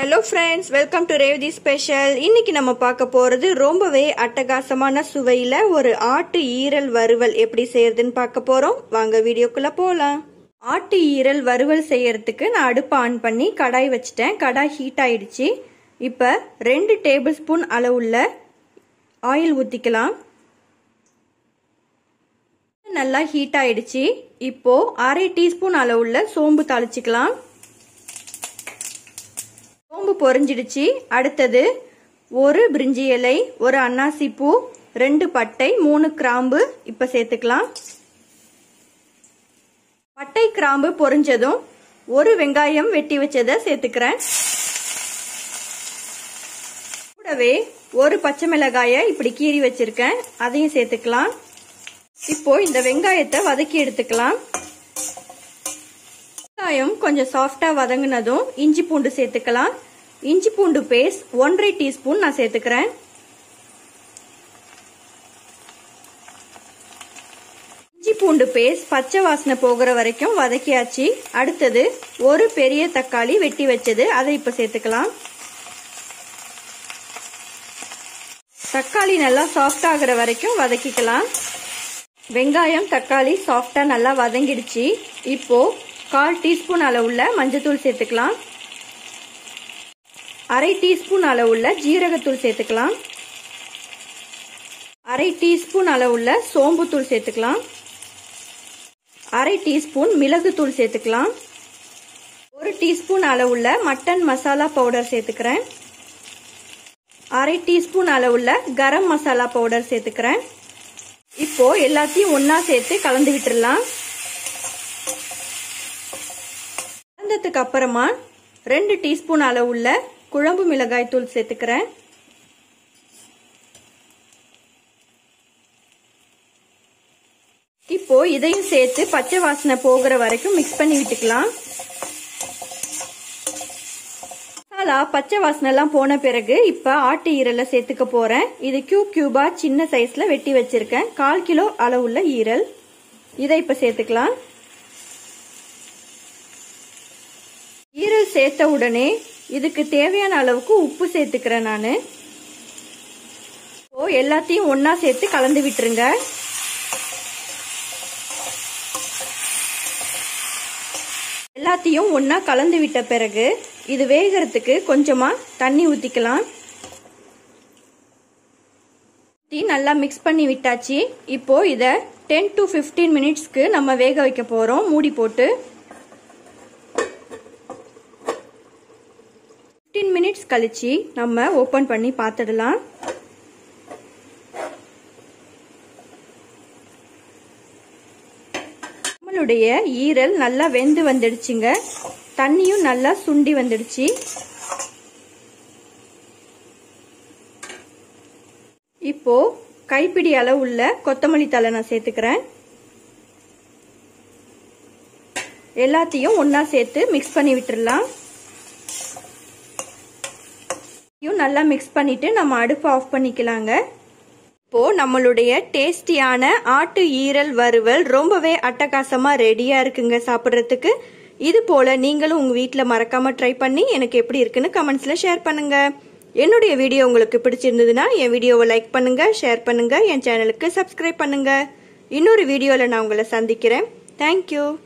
hello friends welcome to Revathi special இன்னைக்கு நம்ம பார்க்க போறது ரொம்பவே அட்டகாசமான சுவையில ஒரு ஆட்டு ஈரல் வறுவல் எப்படி செய்யறதுன்னு பார்க்க போறோம் வாங்க வீடியோக்குள்ள போலாம் ஆட்டு ஈரல் வறுவல் செய்யறதுக்கு நான் அடுப்பு ஆன் பண்ணி கடாய் வச்சுட்டேன் கடாய் ஹீட் ஆயிடுச்சு இப்போ ரெண்டு டேபிள் ஸ்பூன் அளவுள்ள ஆயில் ஊற்றிக்கலாம் நல்லா ஹீட் ஆயிடுச்சு இப்போ அரை டீஸ்பூன் அளவுள்ள சோம்பு தாளிச்சுக்கலாம் சோம்பு பொரிஞ்சிடுச்சு அடுத்தது ஒரு பிரிஞ்சி இலை ஒரு அன்னாசி பூ ரெண்டு பட்டை மூணு கிராம்பு இப்போ சேர்த்துக்கலாம் பட்டை கிராம்பு பொரிஞ்சதும் ஒரு வெங்காயம் வெட்டி வச்சதை சேர்த்துக்கிறேன் கூடவே ஒரு பச்சை மிளகாயை இப்படி கீறி வச்சிருக்கேன் அதையும் சேர்த்துக்கலாம் இப்போ இந்த வெங்காயத்தை வதக்கி எடுத்துக்கலாம் வெங்காயம் கொஞ்சம் சாஃப்டா வதங்கினதும் இஞ்சி பூண்டு சேர்த்துக்கலாம் இஞ்சி பூண்டு பேஸ்ட் ஒன்றரை டீஸ்பூன் நான் சேர்த்துக்கிறேன் இஞ்சி பூண்டு பேஸ்ட் பச்சை வாசனை போகிற வரைக்கும் வதக்கியாச்சு அடுத்தது ஒரு பெரிய தக்காளி வெட்டி வச்சது அதை இப்போ சேர்த்துக்கலாம் தக்காளி நல்லா சாஃப்ட் ஆகிற வரைக்கும் வதக்கிக்கலாம் வெங்காயம் தக்காளி சாஃப்டா நல்லா வதங்கிடுச்சு இப்போ கால் டீஸ்பூன் அளவுள்ள மஞ்சத்தூள் சேர்த்துக்கலாம் அரை டீஸ்பூன் அளவுள்ள ஜீரகத்தூள் சேர்த்துக்கலாம் அரை டீஸ்பூன் அளவுள்ள சோம்புத்தூள் சேர்த்துக்கலாம் அரை டீஸ்பூன் மிளகுத்தூள் சேர்த்துக்கலாம் ஒரு டீஸ்பூன் அளவுள்ள மட்டன் மசாலா பவுடர் சேர்த்துக்கிறேன் அரை டீஸ்பூன் அளவுள்ள கரம் மசாலா பவுடர் சேர்த்துக்கிறேன் இப்போ எல்லாத்தையும் ஒன்னா சேர்த்து கலந்து விட்டுடலாம் கலந்ததுக்கு அப்புறமா ரெண்டு டீஸ்பூன் அளவுள்ள குழம்பு மிளகாய் தூள் சேர்த்துக்கிறேன் இப்போ இதையும் சேர்த்து பச்சை வாசனை போகிற வரைக்கும் மிக்ஸ் பண்ணி விட்டுக்கலாம் மசாலா பச்சை வாசனை எல்லாம் போன பிறகு இப்ப ஆட்டு ஈரலை சேர்த்துக்க போறேன் இது கியூப் கியூபா சின்ன சைஸ்ல வெட்டி வச்சிருக்கேன் கால் கிலோ அளவுள்ள ஈரல் இதை இப்ப சேர்த்துக்கலாம் ஈரல் சேர்த்த உடனே இதுக்கு தேவையான அளவுக்கு உப்பு சேர்த்துக்கிறேன் நான் இப்போ எல்லாத்தையும் ஒன்னா சேர்த்து கலந்து விட்டுருங்க எல்லாத்தையும் ஒன்னா கலந்து விட்ட பிறகு இது வேகிறதுக்கு கொஞ்சமா தண்ணி ஊத்திக்கலாம் ஊற்றி நல்லா மிக்ஸ் பண்ணி விட்டாச்சு இப்போ இதை டென் டு ஃபிஃப்டீன் மினிட்ஸ்க்கு நம்ம வேக வைக்க போறோம் மூடி போட்டு ஃபிஃப்டீன் மினிட்ஸ் கழிச்சு நம்ம ஓப்பன் பண்ணி பார்த்துடலாம் நம்மளுடைய ஈரல் நல்லா வெந்து வந்துடுச்சுங்க தண்ணியும் நல்லா சுண்டி வந்துடுச்சு இப்போ கைப்பிடி அளவு உள்ள கொத்தமல்லி தலை நான் சேர்த்துக்கிறேன் எல்லாத்தையும் ஒன்னா சேர்த்து மிக்ஸ் பண்ணி விட்டுடலாம் நல்லா மிக்ஸ் பண்ணிட்டு நம்ம அடுப்பு ஆஃப் பண்ணிக்கலாங்க இப்போ நம்மளுடைய டேஸ்டியான ஆட்டு ஈரல் வறுவல் ரொம்பவே அட்டகாசமா ரெடியா இருக்குங்க சாப்பிட்றதுக்கு இது போல நீங்களும் உங்க வீட்டில் மறக்காம ட்ரை பண்ணி எனக்கு எப்படி இருக்குன்னு கமெண்ட்ஸ்ல ஷேர் பண்ணுங்க என்னுடைய வீடியோ உங்களுக்கு பிடிச்சிருந்ததுன்னா என் வீடியோவை லைக் பண்ணுங்க ஷேர் பண்ணுங்க என் சேனலுக்கு சப்ஸ்கிரைப் பண்ணுங்க இன்னொரு வீடியோவில் நான் உங்களை சந்திக்கிறேன் தேங்க்யூ